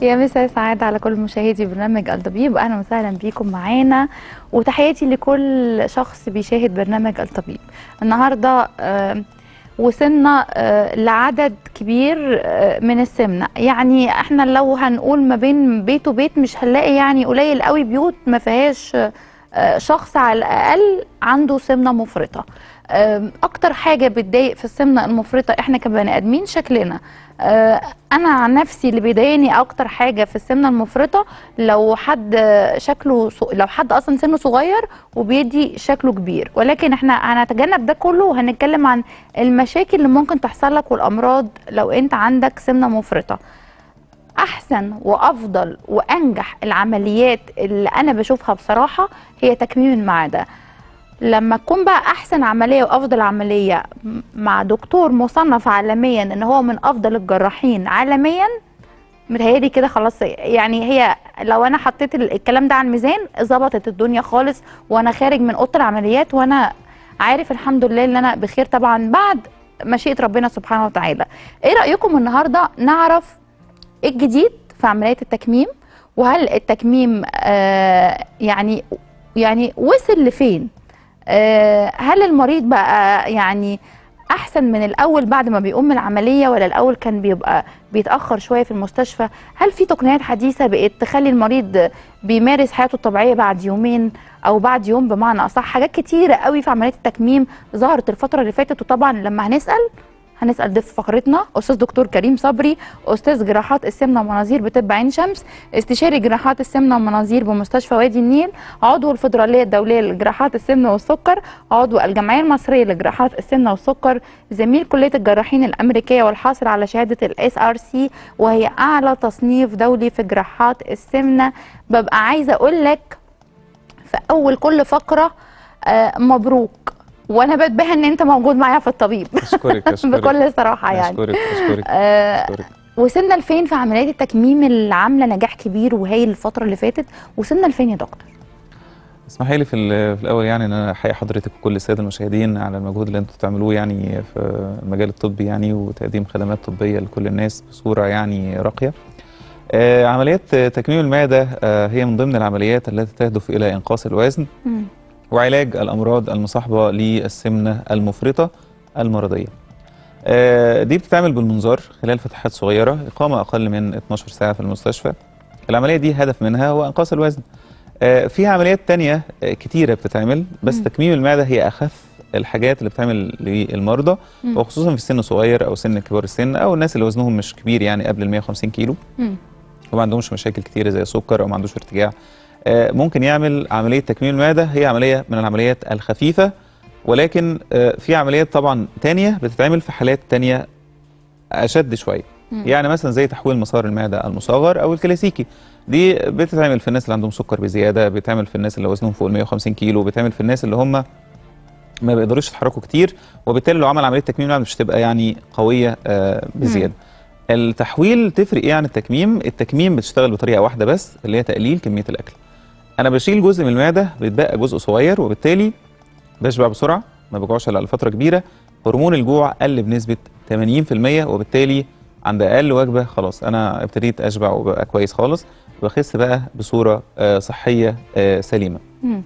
يا مساء سعادة على كل مشاهدي برنامج الطبيب أهلا وسهلا بيكم معانا وتحياتي لكل شخص بيشاهد برنامج الطبيب النهاردة آه، وصلنا آه، لعدد كبير آه، من السمنة يعني احنا لو هنقول ما بين بيت وبيت مش هنلاقي يعني قليل قوي بيوت ما فيهاش آه، شخص على الأقل عنده سمنة مفرطة آم، اكتر حاجه بتضايق في السمنه المفرطه احنا كبني ادمين شكلنا آه، انا عن نفسي اللي بيضايقني اكتر حاجه في السمنه المفرطه لو حد شكله ص- لو حد اصلا سنه صغير وبيدي شكله كبير ولكن احنا هنتجنب ده كله وهنتكلم عن المشاكل اللي ممكن تحصل لك والامراض لو انت عندك سمنه مفرطه احسن وافضل وانجح العمليات اللي انا بشوفها بصراحه هي تكميم المعده لما تكون بقى احسن عمليه وافضل عمليه م- مع دكتور مصنف عالميا ان هو من افضل الجراحين عالميا متهيألي كده خلاص يعني هي لو انا حطيت ال- الكلام ده على الميزان ظبطت الدنيا خالص وانا خارج من اوضه العمليات وانا عارف الحمد لله ان انا بخير طبعا بعد مشيئه ربنا سبحانه وتعالى ايه رايكم النهارده نعرف ايه الجديد في عمليات التكميم وهل التكميم آه يعني يعني وصل لفين آه هل المريض بقى يعني احسن من الاول بعد ما بيقوم من العمليه ولا الاول كان بيبقى بيتاخر شويه في المستشفى هل في تقنيات حديثه بقت تخلي المريض بيمارس حياته الطبيعيه بعد يومين او بعد يوم بمعنى اصح حاجات كتيره قوي في عمليات التكميم ظهرت الفتره اللي فاتت وطبعا لما هنسال هنسال ضيف فقرتنا استاذ دكتور كريم صبري استاذ جراحات السمنه ومناظير بطب عين شمس استشاري جراحات السمنه ومناظير بمستشفى وادي النيل عضو الفدراليه الدوليه لجراحات السمنه والسكر عضو الجمعيه المصريه لجراحات السمنه والسكر زميل كليه الجراحين الامريكيه والحاصل على شهاده الاس ار سي وهي اعلى تصنيف دولي في جراحات السمنه ببقى عايزه اقول لك في اول كل فقره آه مبروك وانا بتباهى ان انت موجود معايا في الطبيب اشكرك اشكرك بكل صراحه يعني اشكرك اشكرك آه اشكرك وصلنا لفين في عمليات التكميم اللي عامله نجاح كبير وهايل الفتره اللي فاتت وصلنا لفين يا دكتور اسمحي لي في, ال- في الاول يعني ان انا احيي حضرتك وكل الساده المشاهدين على المجهود اللي انتم بتعملوه يعني في المجال الطبي يعني وتقديم خدمات طبيه لكل الناس بصوره يعني راقيه. آه عمليات تكميم المعده آه هي من ضمن العمليات التي تهدف الى انقاص الوزن مم. وعلاج الامراض المصاحبه للسمنه المفرطه المرضيه. آه، دي بتتعمل بالمنظار خلال فتحات صغيره اقامه اقل من 12 ساعه في المستشفى. العمليه دي هدف منها هو انقاص الوزن. آه، في عمليات تانية آه، كتيره بتتعمل بس مم. تكميم المعده هي اخف الحاجات اللي بتتعمل للمرضى مم. وخصوصا في السن الصغير او سن كبار السن او الناس اللي وزنهم مش كبير يعني قبل ال 150 كيلو. مم. وما عندهمش مشاكل كتيره زي السكر او ما عندوش ارتجاع آه، ممكن يعمل عمليه تكميم المعده هي عمليه من العمليات الخفيفه ولكن آه، في عمليات طبعا تانية بتتعمل في حالات تانية اشد شويه مم. يعني مثلا زي تحويل مسار المعده المصغر او الكلاسيكي دي بتتعمل في الناس اللي عندهم سكر بزياده بتتعمل في الناس اللي وزنهم فوق ال 150 كيلو بتتعمل في الناس اللي هم ما بيقدروش يتحركوا كتير وبالتالي لو عمل عمليه تكميم المعده مش هتبقى يعني قويه آه، بزياده التحويل تفرق ايه عن التكميم التكميم بتشتغل بطريقه واحده بس اللي هي تقليل كميه الاكل انا بشيل جزء من المعده بيتبقى جزء صغير وبالتالي بشبع بسرعه ما بجوعش على فتره كبيره هرمون الجوع قل بنسبه 80% وبالتالي عند اقل وجبه خلاص انا ابتديت اشبع وبقى كويس خالص بخس بقى بصوره آه، صحيه آه، سليمه مم.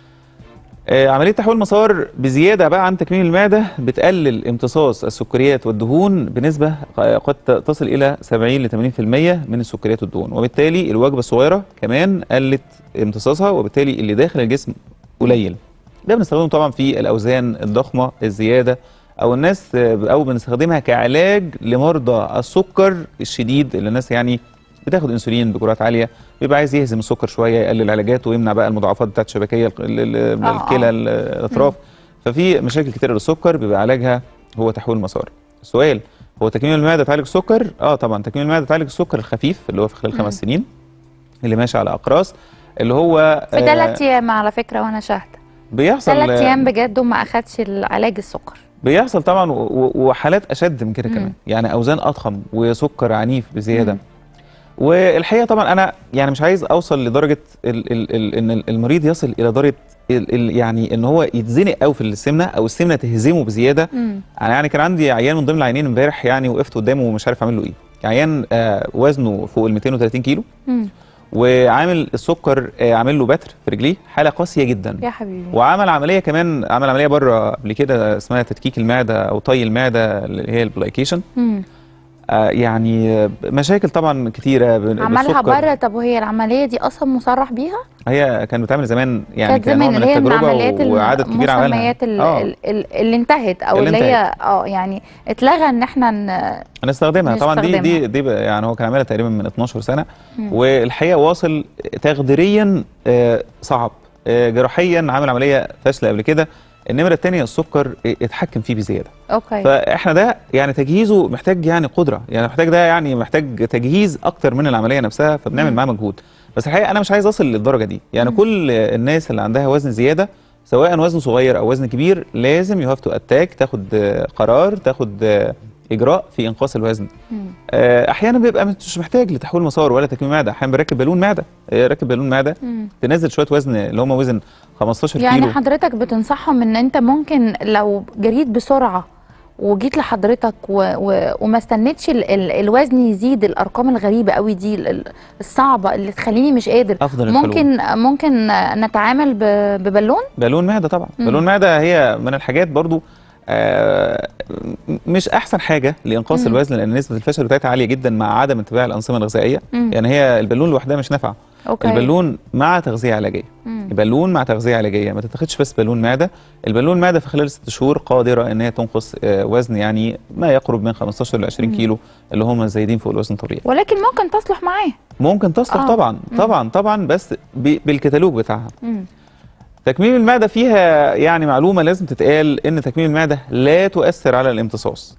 آه، عملية تحويل مسار بزيادة بقى عن تكميم المعدة بتقلل امتصاص السكريات والدهون بنسبة قد تصل إلى 70 ل 80% من السكريات والدهون وبالتالي الوجبة الصغيرة كمان قلت امتصاصها وبالتالي اللي داخل الجسم قليل ده بنستخدمه طبعا في الأوزان الضخمة الزيادة أو الناس آه، أو بنستخدمها كعلاج لمرضى السكر الشديد اللي الناس يعني بتاخد انسولين بجرعات عاليه بيبقى عايز يهزم السكر شويه يقلل علاجاته ويمنع بقى المضاعفات بتاعت الشبكيه الق- ال- ال- آه، الكلى آه. ال- الاطراف ففي مشاكل كتير للسكر بيبقى علاجها هو تحويل مسار السؤال هو تكميم المعده تعالج السكر اه طبعا تكميم المعده تعالج السكر الخفيف اللي هو في خلال مم. خمس سنين اللي ماشي على اقراص اللي هو في ثلاث ايام على فكره وانا شاهده بيحصل ثلاث ايام بجد وما اخدش علاج السكر بيحصل طبعا و- و- وحالات اشد من كده مم. كمان يعني اوزان اضخم وسكر عنيف بزياده مم. والحقيقه طبعا انا يعني مش عايز اوصل لدرجه ال ال ال ان المريض يصل الى درجه ال ال يعني ان هو يتزنق قوي في السمنه او السمنه تهزمه بزياده مم. انا يعني كان عندي عيان من ضمن العيانين امبارح يعني وقفت قدامه ومش عارف اعمل له ايه عيان آه، وزنه فوق ال 230 كيلو مم. وعامل السكر آه، عامل له بتر في رجليه حاله قاسيه جدا يا حبيبي وعمل عمليه كمان عمل عمليه بره قبل كده اسمها تدكيك المعده او طي المعده اللي هي البلايكيشن مم. آه، يعني آه، مشاكل طبعا كتيره ب- عملها بالسكر. بره طب وهي العمليه دي اصلا مصرح بيها هي كانت بتعمل زمان يعني كانت كان نوع زمان من اللي هي من التجربه عمليات وعدد كبير عملها المسميات ال- اه ال- ال- اللي انتهت او اللي اللي هي اه يعني اتلغى ان احنا ن... هنستخدمها طبعا دي دي نستخدمها. دي بقى- يعني هو كان عاملها تقريبا من 12 سنه مم. والحقيقه واصل تخديريا آه، صعب آه، جراحيا عامل عمليه فاشله قبل كده النمره الثانيه السكر اتحكم فيه بزياده اوكي فاحنا ده يعني تجهيزه محتاج يعني قدره يعني محتاج ده يعني محتاج تجهيز اكتر من العمليه نفسها فبنعمل مم. معاه مجهود بس الحقيقه انا مش عايز اصل للدرجه دي يعني مم. كل الناس اللي عندها وزن زياده سواء وزن صغير او وزن كبير لازم يو هاف تو اتاك تاخد آه، قرار تاخد آه، اجراء في انقاص الوزن مم. آه، احيانا بيبقى مش محتاج لتحويل مسار ولا تكميم معده احيانا بنركب بالون معده آه، راكب بالون معده مم. تنزل شويه وزن اللي هم وزن 15 يعني كيلو حضرتك بتنصحهم ان انت ممكن لو جريت بسرعه وجيت لحضرتك و... و... وما استنيتش ال... ال... الوزن يزيد الارقام الغريبه قوي دي ال- ال- الصعبه اللي تخليني مش قادر افضل الحلول ممكن ممكن نتعامل ب... ببالون بالون معده طبعا مم. بالون معده هي من الحاجات برضو آه، م- مش احسن حاجه لانقاص مم. الوزن لان نسبه الفشل بتاعتها عاليه جدا مع عدم اتباع الانظمه الغذائيه مم. يعني هي البالون لوحدها مش نافعه اوكي البالون مع تغذيه علاجيه مم. بالون مع تغذيه علاجيه ما تتاخدش بس بالون معده البالون معده في خلال ست شهور قادره ان هي تنقص آه، وزن يعني ما يقرب من 15 ل 20 مم. كيلو اللي هم زايدين فوق الوزن الطبيعي ولكن ممكن تصلح معاه ممكن تصلح آه. طبعا مم. طبعا طبعا بس ب- بالكتالوج بتاعها مم. تكميم المعده فيها يعني معلومه لازم تتقال ان تكميم المعده لا تؤثر على الامتصاص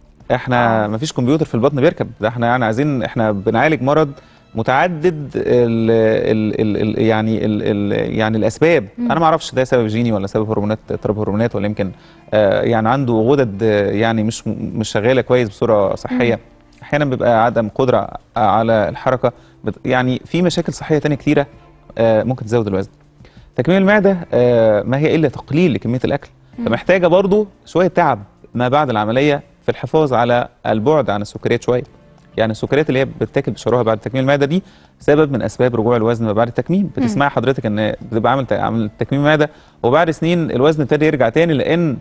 احنا آه. مفيش كمبيوتر في البطن بيركب ده احنا يعني عايزين احنا بنعالج مرض متعدد ال ال ال ال يعني ال ال يعني الاسباب مم. انا ما اعرفش ده سبب جيني ولا سبب هرمونات اضطراب هرمونات ولا يمكن آه يعني عنده غدد آه، يعني مش مش شغاله كويس بصوره صحيه احيانا بيبقى عدم قدره على الحركه بت- يعني في مشاكل صحيه تانية كتيره آه ممكن تزود الوزن تكميم المعده آه ما هي الا تقليل لكميه الاكل مم. فمحتاجه برضو شويه تعب ما بعد العمليه في الحفاظ على البعد عن السكريات شويه يعني السكريات اللي هي بتتاكل بشراهه بعد تكميم المعده دي سبب من اسباب رجوع الوزن ما بعد التكميم بتسمعي حضرتك ان بتبقى عامل عامل تكميم معده وبعد سنين الوزن ابتدى يرجع تاني لان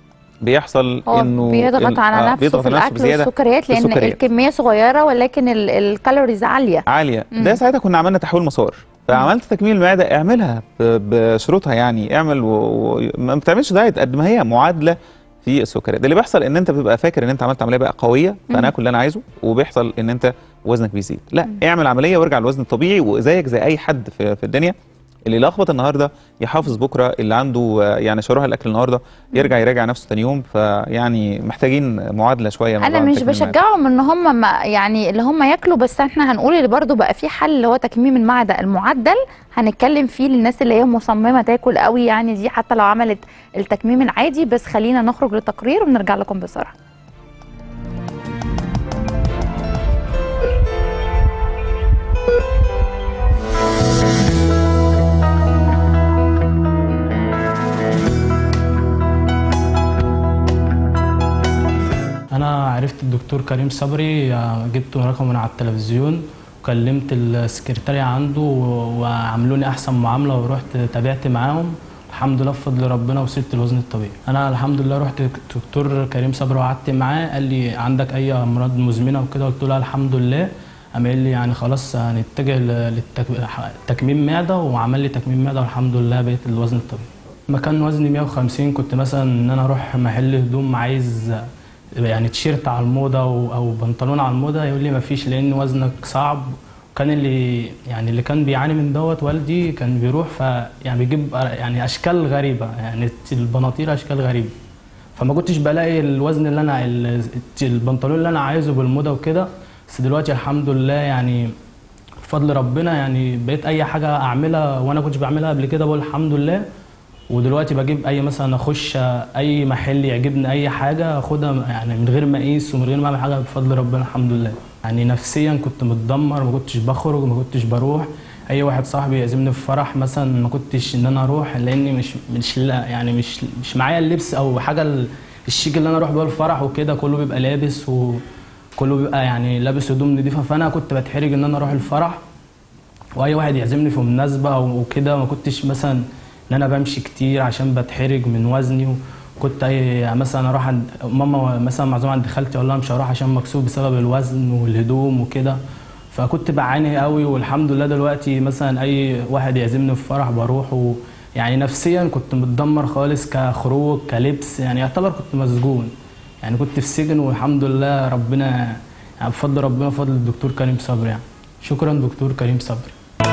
بيحصل هو انه بيضغط ال- على آه، نفسه بيضغط في على نفسه الاكل بزياده والسكريات لان السكريات. الكميه صغيره ولكن ال- الكالوريز عاليه عاليه مم. ده ساعتها كنا عملنا تحويل مسار فعملت تكميم المعده اعملها ب- بشروطها يعني اعمل و... و... ما بتعملش دايت قد ما هي معادله في السكريات اللي بيحصل ان انت بتبقى فاكر ان انت عملت عمليه بقى قويه مم. فانا اكل اللي انا عايزه وبيحصل ان انت وزنك بيزيد لا مم. اعمل عمليه وارجع للوزن الطبيعي وزيك زي اي حد في, في الدنيا اللي يلخبط النهارده يحافظ بكره اللي عنده آه، يعني شراهه الاكل النهارده يرجع يراجع نفسه تاني يوم فيعني محتاجين معادله شويه مع انا بعض مش تكميم المعدة. بشجعهم ان هم ما يعني اللي هم ياكلوا بس احنا هنقول اللي برضو بقى في حل اللي هو تكميم المعده المعدل هنتكلم فيه للناس اللي هي مصممه تاكل قوي يعني دي حتى لو عملت التكميم العادي بس خلينا نخرج لتقرير ونرجع لكم بسرعه انا عرفت الدكتور كريم صبري آه، جبت رقمه من على التلفزيون وكلمت السكرتارية عنده و- وعملوني احسن معامله ورحت تابعت معاهم الحمد لله بفضل ربنا وصلت الوزن الطبيعي انا الحمد لله رحت دكتور كريم صبري وقعدت معاه قال لي عندك اي امراض مزمنه وكده قلت له الحمد لله قام قال لي يعني خلاص هنتجه للتكميم معده وعمل لي تكميم معده والحمد لله بقيت الوزن الطبيعي مكان وزني 150 كنت مثلا ان انا اروح محل هدوم عايز يعني تيشيرت على الموضه او أو بنطلون على الموضه يقول لي مفيش لان وزنك صعب وكان اللي يعني اللي كان بيعاني من دوت والدي كان بيروح ف يعني بيجيب يعني اشكال غريبه يعني البناطيل اشكال غريبه فما كنتش بلاقي الوزن اللي انا ال- البنطلون اللي انا عايزه بالموضه وكده بس دلوقتي الحمد لله يعني بفضل ربنا يعني بقيت اي حاجه اعملها وانا كنتش بعملها قبل كده بقول الحمد لله ودلوقتي بجيب اي مثلا اخش اي محل يعجبني اي حاجه اخدها يعني من غير ما اقيس ومن غير ما اعمل حاجه بفضل ربنا الحمد لله يعني نفسيا كنت متدمر ما كنتش بخرج ما كنتش بروح اي واحد صاحبي يعزمني في فرح مثلا ما كنتش ان انا اروح لاني مش مش لا يعني مش مش معايا اللبس او حاجه ال- الشيك اللي انا اروح بيه الفرح وكده كله بيبقى لابس و كله بيبقى يعني لابس هدوم نضيفه فانا كنت بتحرج ان انا اروح الفرح واي واحد يعزمني في مناسبه او كده ما كنتش مثلا ان انا بمشي كتير عشان بتحرج من وزني وكنت اي مثلا اروح عند ماما مثلا معزومه عند خالتي اقول لها مش هروح عشان مكسوف بسبب الوزن والهدوم وكده فكنت بعاني قوي والحمد لله دلوقتي مثلا اي واحد يعزمني في فرح بروح و يعني نفسيا كنت متدمر خالص كخروج كلبس يعني يعتبر كنت مسجون يعني كنت في سجن والحمد لله ربنا يعني بفضل ربنا وفضل الدكتور كريم صبري يعني شكرا دكتور كريم صبري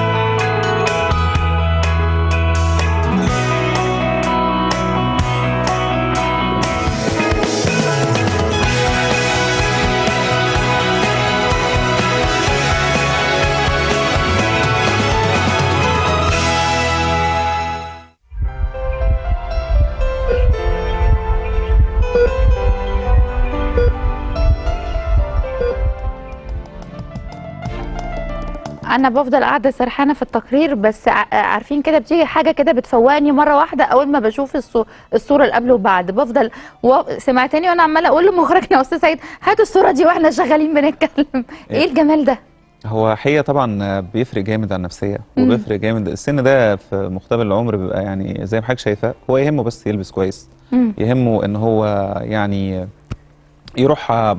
انا بفضل قاعده سرحانه في التقرير بس ع- عارفين كده بتيجي حاجه كده بتفوقني مره واحده اول ما بشوف الصو- الصوره اللي قبل وبعد بفضل و... سمعتني وانا عماله اقول لمخرجنا يا استاذ سعيد هات الصوره دي واحنا شغالين بنتكلم ايه الجمال ده هو حقيقة طبعا بيفرق جامد على النفسية مم. وبيفرق جامد السن ده في مقتبل العمر بيبقى يعني زي ما حضرتك شايفة هو يهمه بس يلبس كويس مم. يهمه ان هو يعني يروح ي-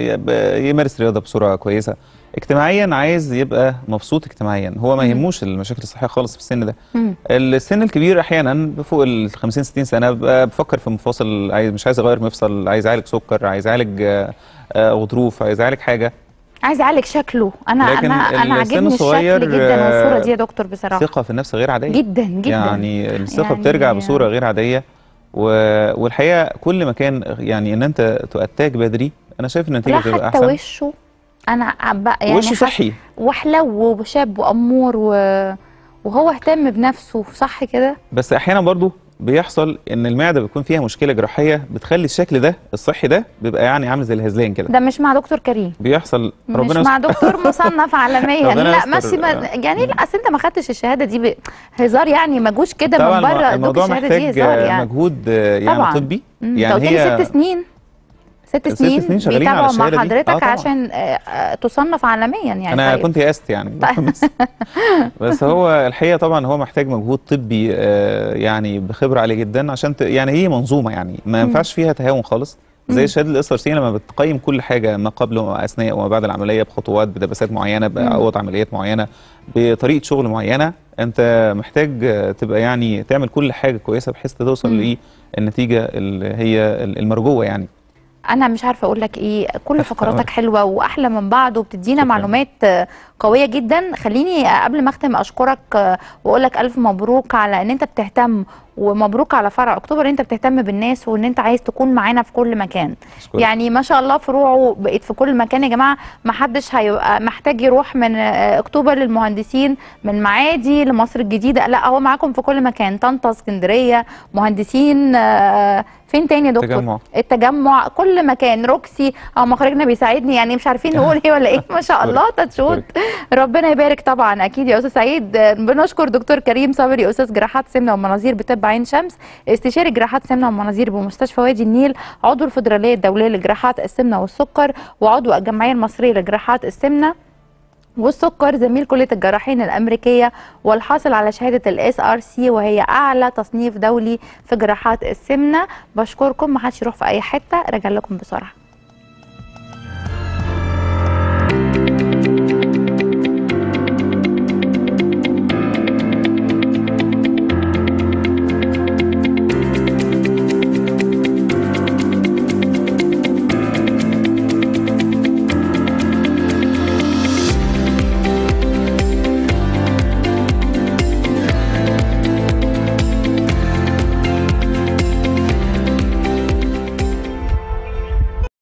ي- يمارس رياضة بصورة كويسة اجتماعيا عايز يبقى مبسوط اجتماعيا هو ما مم. يهموش المشاكل الصحية خالص في السن ده مم. السن الكبير احيانا فوق ال 50 60 سنه بقى بفكر في مفاصل عايز مش عايز اغير مفصل عايز اعالج سكر عايز اعالج آه، آه، غضروف عايز اعالج حاجه عايز اعالج شكله انا لكن انا انا السن عاجبني الصغير، الشكل جدا والصوره آه، دي يا دكتور بصراحه ثقه في النفس غير عاديه جدا جدا يعني الثقه يعني- بترجع بصوره غير عاديه و... والحقيقه كل ما كان يعني ان انت تؤتاج بدري انا شايف ان النتيجه لا بتبقى حتى احسن وشه انا عب- يعني وشه حس- صحي وحلو وشاب وامور و... وهو اهتم بنفسه صح كده بس احيانا برضو بيحصل ان المعده بيكون فيها مشكله جراحيه بتخلي الشكل ده الصحي ده بيبقى يعني عامل زي الهزلان كده ده مش مع دكتور كريم بيحصل مش ربنا مع يستر. دكتور مصنف عالميا ربنا لا يستر. ماشي ما يعني لا اصل انت ما خدتش الشهاده دي بهزار يعني ما جوش كده طبعا من بره الم- ادوك الموضوع الشهاده دي محتاج هزار يعني مجهود آه، يعني طبعاً. طبي مم، انت يعني قلت لي هي ست سنين ست ست سنين, سنين شغالين على بيتابعوا مع الشهادة دي. آه حضرتك طبعاً. عشان آه، آه، تصنف عالميا يعني انا طيب. كنت يأست يعني بس, بس هو الحقيقه طبعا هو محتاج مجهود طبي آه، يعني بخبره عاليه جدا عشان ت... يعني هي منظومه يعني ما ينفعش فيها تهاون خالص مم. زي الشهاده الاس ار سي لما بتقيم كل حاجه ما قبل وما اثناء وما بعد العمليه بخطوات بدباسات معينه بعوض عمليات معينه بطريقه شغل معينه انت محتاج آه، تبقى يعني تعمل كل حاجه كويسه بحيث توصل مم. للنتيجه اللي هي المرجوه يعني انا مش عارفه اقول لك ايه كل تحت فقراتك أمرك. حلوه واحلى من بعض وبتدينا شكراً. معلومات آه، قويه جدا خليني آه، قبل ما اختم اشكرك آه، واقول لك الف مبروك على ان انت بتهتم ومبروك على فرع اكتوبر ان انت بتهتم بالناس وان انت عايز تكون معانا في كل مكان أشكرك. يعني ما شاء الله فروعه بقت في كل مكان يا جماعه ما حدش هيبقى محتاج يروح من آه، اكتوبر للمهندسين من معادي لمصر الجديده لا هو معاكم في كل مكان طنطا اسكندريه مهندسين آه، فين تاني يا دكتور تجمع. التجمع كل مكان روكسي او مخرجنا بيساعدني يعني مش عارفين نقول ايه ولا ايه ما شاء الله تاتشوت ربنا يبارك طبعا اكيد يا استاذ سعيد آه، بنشكر دكتور كريم صبري استاذ جراحات سمنه ومناظير بطب عين شمس استشاري جراحات سمنه ومناظير بمستشفى وادي النيل عضو الفدراليه الدوليه لجراحات السمنه والسكر وعضو الجمعيه المصريه لجراحات السمنه والسكر زميل كلية الجراحين الأمريكية والحاصل على شهادة الاس ار سي وهي أعلى تصنيف دولي في جراحات السمنة بشكركم محدش يروح في أي حتة راجع لكم بسرعة